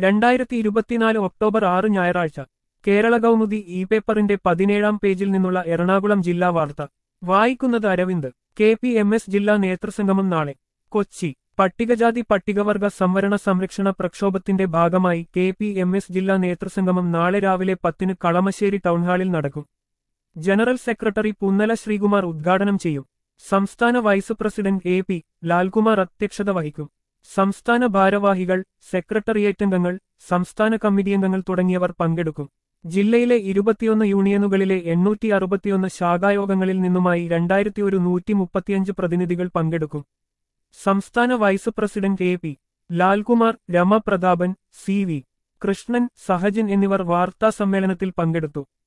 രണ്ടായിരത്തി ഇരുപത്തിനാല് ഒക്ടോബർ ആറ് ഞായറാഴ്ച കേരള കൗമുദി ഇ പേപ്പറിന്റെ പതിനേഴാം പേജിൽ നിന്നുള്ള എറണാകുളം ജില്ലാ വാർത്ത വായിക്കുന്നത് Aravind K P M S ജില്ലാ നേതൃസംഗമം നാളെ കൊച്ചി പട്ടികജാതി പട്ടികവർഗ സംവരണ സംരക്ഷണ പ്രക്ഷോഭത്തിന്റെ ഭാഗമായി കെ പി എം എസ് ജില്ലാ നേതൃസംഗമം നാളെ രാവിലെ പത്തിന് കളമശ്ശേരി ടൗൺഹാളിൽ നടക്കും ജനറൽ സെക്രട്ടറി പുന്നല ശ്രീകുമാർ ഉദ്ഘാടനം ചെയ്യും സംസ്ഥാന vice president A P Lalkumar അധ്യക്ഷത വഹിക്കും സംസ്ഥാന ഭാരവാഹികൾ സെക്രട്ടേറിയറ്റ് അംഗങ്ങൾ സംസ്ഥാന കമ്മിറ്റി അംഗങ്ങൾ തുടങ്ങിയവർ പങ്കെടുക്കും ജില്ലയിലെ ഇരുപത്തിയൊന്ന് യൂണിയനുകളിലെ എണ്ണൂറ്റി അറുപത്തിയൊന്ന് ശാഖായോഗങ്ങളിൽ നിന്നുമായി രണ്ടായിരത്തി ഒരു നൂറ്റി മുപ്പത്തിയഞ്ച് പ്രതിനിധികൾ പങ്കെടുക്കും സംസ്ഥാന vice president A P Lalkumar Rama Prathapan C V Krishnan Sahajan എന്നിവർ വാർത്താ സമ്മേളനത്തിൽ പങ്കെടുത്തു